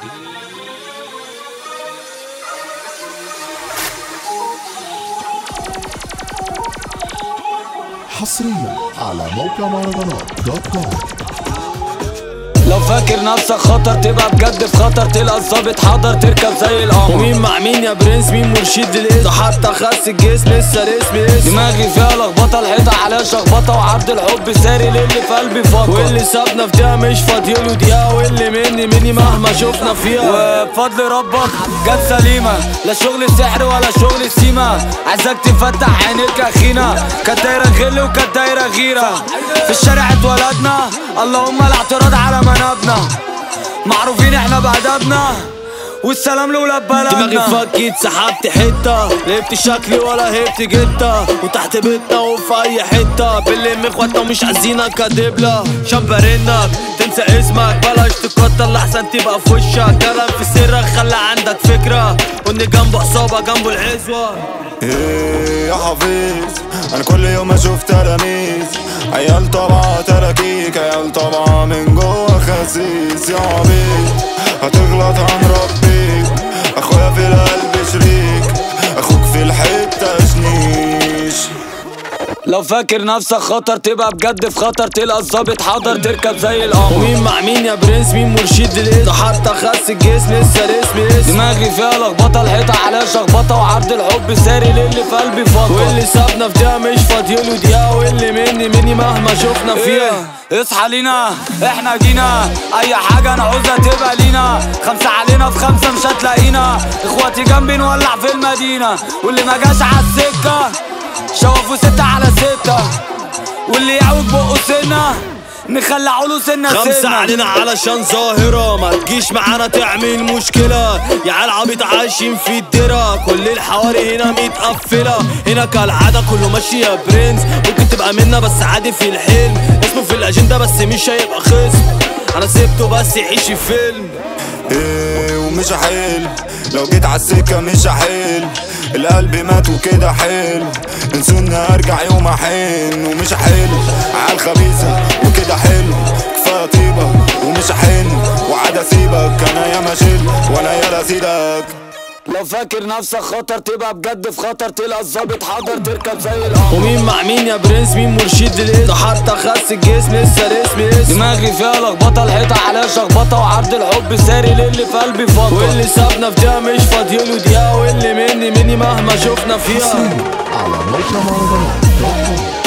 حصريا على موقع مهرجانات دوت كوم لو فاكر نفسك خطر تبقى بجد في خطر تلقى الظابط حضر تركب زي القمر ومين مع مين يا برنس مين مرشد للاسم حتى خس الجسم لسه الاسم اسم دماغي فيها لخبطه الحيطه عليها شخبطه وعرض الحب ساري للي في قلبي فقط واللي سابنا في دقيقة مش فاضيله دقيقة واللي مني مني مهما شفنا فيها وبفضل ربك جت سليمة لا شغل سحر ولا شغل سيما عايزك تفتح عينيك يا اخينا كانت دايرة غل وكانت دايرة غيرة في الشارع اتولدنا اللهم الاعتراض على منابنا معروفين احنا بأدبنا والسلام لولاد دماغي بلدنا فكت سحبت حتة لقيت شكلي ولا هبت جتة وتحت بيتنا وفي اي حتة بنلم اخواتنا ومش عايزينك كدبلة شبرنك تنسى اسمك بلاش تكتر لحسن تبقى في وشك كلام في سرك خلى عندك فكرة وان جنبه عصابة جنبه العزوة ايه يا حفيظ انا كل يوم اشوف تلاميذ عيال طبعا تراكيك عيال طبعا من جوه خسيس يا عبيد هتغلط هنربيك اخويا في القلب شريك اخوك في الحته شنيش لو فاكر نفسك خطر تبقى بجد في خطر تلقى الظابط حضر تركب زي القمر ومين مع مين يا برنس مين مرشد للاسم حتى خس الجسم لسه الاسم اسم دماغي فيها لخبطه الحيطه عليها شخبطه وعرض الحب ساري للي في قلبي فقط واللي سابنا في دقيقة مش فاضيله دقيقة واللي مني مني مهما شفنا فيها إيه؟ اصحى لينا احنا جينا اي حاجة نعوزها تبقى لينا خمسة علينا في خمسة مش هتلاقينا اخواتي جنبي نولع في المدينة واللي ما جاش على السكة شوفوا ستة على ستة واللي يعوج بقه سنة نخلعوا له سنة خمسة سنة علينا علشان ظاهرة ما تجيش معانا تعمل مشكلة يا عيال عبيط عايشين في الدرة كل الحواري هنا متقفلة هنا كالعادة كله ماشي يا برنس ممكن تبقى منا بس عادي في الحلم اسمه في الأجندة بس مش هيبقى خصم أنا سيبته بس يعيش فيلم ايه ومش هحل لو جيت عالسكة مش هحل القلب مات وكده حل انسوني ارجع يوم احن ومش هحل عال خبيثة وكده حلو كفاية طيبة ومش هحن وعاد اسيبك انا يا ماشل وانا يا سيدك لو فاكر نفسك خطر تبقى بجد في خطر تلقى الظابط حضر تركب زي القمر ومين مع مين يا برنس مين مرشد للاسم حتى خس الجسم لسه الاسم اسم دماغي فيها لخبطه الحيطه عليها شخبطه وعرض الحب ساري للي في قلبي فقط واللي سابنا في دقيقة مش فاضيله دقيقة واللي مني مني مهما شفنا فيها حصريا على موقع مهرجانات دوت كوم